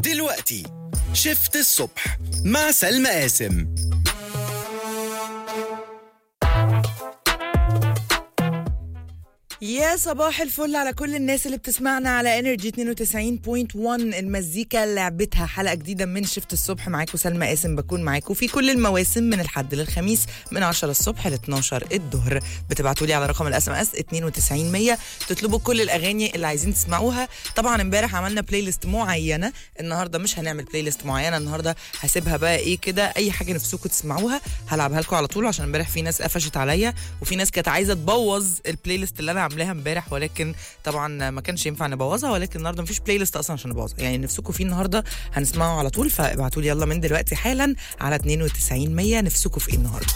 دلوقتي شفت الصبح مع سلمى قاسم يا صباح الفل على كل الناس اللي بتسمعنا على انرجي 92.1 المزيكا لعبتها حلقه جديده من شفت الصبح معاكم سلمى قاسم بكون معاكم في كل المواسم من الحد للخميس من 10 الصبح ل 12 الظهر بتبعتوا لي على رقم الاس ام اس 92100 تطلبوا كل الاغاني اللي عايزين تسمعوها طبعا امبارح عملنا بلاي ليست معينه النهارده مش هنعمل بلاي ليست معينه النهارده هسيبها بقى ايه كده اي حاجه نفسكم تسمعوها هلعبها لكم على طول عشان امبارح في ناس قفشت عليا وفي ناس كانت عايزه تبوظ البلاي ليست اللي انا عاملاها امبارح ولكن طبعا ما كانش ينفع نبوظها ولكن النهارده مفيش بلاي ليست اصلا عشان نبوظها يعني نفسكم فيه النهارده هنسمعه على طول فابعتوا لي يلا من دلوقتي حالا على 92 100 نفسكم في ايه النهارده